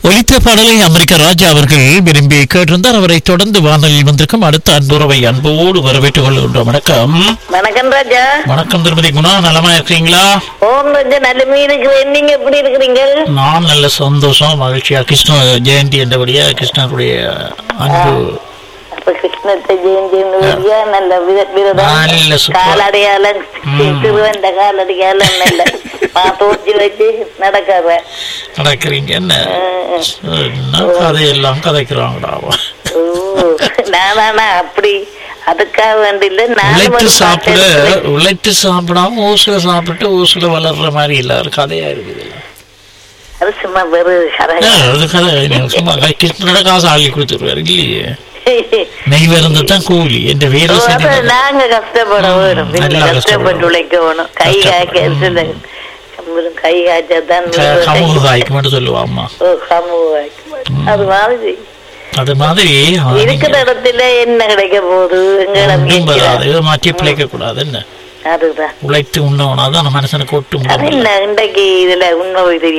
ஒலித்த பாடலை அமெரிக்க ராஜா அவர்கள் விரும்பி கேட்டிருந்தார் அவரை தொடர்ந்து வானொலியில் வந்திருக்கும் அடுத்த அன்புறவை அன்போடு வரவேற்றுக் கொள்கின்றோம் வணக்கம் வணக்கம் ராஜா வணக்கம் திருமதி குணா நலமா இருக்கீங்களா ஓம் ராஜா நல்ல மீன் இருக்கிறேன் நீங்க எப்படி இருக்கிறீங்க நான் நல்ல சந்தோஷம் மகிழ்ச்சியா கிருஷ்ண ஜெயந்தி என்றபடியா கிருஷ்ணருடைய அன்பு அப்ப கிருஷ்ணத்தை ஜெயந்தி வழியா நல்ல விர- விரதம் நல்ல சூப்பர். காலடையாளம் திருவந்த காலடையாளம் நல்ல தோச்சி வச்சு நடக்காத நடக்கிறீங்க என்ன என்ன கதையெல்லாம் கதைக்கிறாங்கடா ஓ நானா அப்படி அதுக்காக வேண்டி இல்ல நானும் உழைத்து ஒரு சாப்பிட பாட்டு எடுக்கிறேன். உழைத்து சாப்பிடாம ஊசுல சாப்பிட்டு ஊசுல வளர்ற மாதிரி இல்ல ஒரு கதையா இருக்குது அது சும்மா வெறு கதை ஏ, அது கதை நீங்க சும்மா கை- கிருஷ்ணனோட காசு ஆளி கொடுத்துருவாரு இல்லையே நெய் விருந்து தான் கூலி என்ற வீர ஓ, சரி அது நாங்க கஷ்டப்பட வேணும் பின்ன நல்லா கஷ்டப்பட்டு கஷ்டப்படணும். உழைக்க வேணும் கை காய்க்க வெறும் கை காய்ச்சாதான் கமுக காய்க்கு மட்டும் சொல்லுவா அம்மா ஓ, கமுகு காய்க்கும். அது மாதிரி அது மாதிரி இருக்கிற இடத்துல என்ன கிடைக்க போகுது எங்களை ஒன்றும் மீட்கிறார். வராது மாற்றி பிழைக்க கூடாது என்ன அதுதான் உழைத்து உண்ணவனா தான் மனுஷனுக்கு ஒட்டும் அது என்ன இன்றைக்கு இதுல உண்மை தெரியும்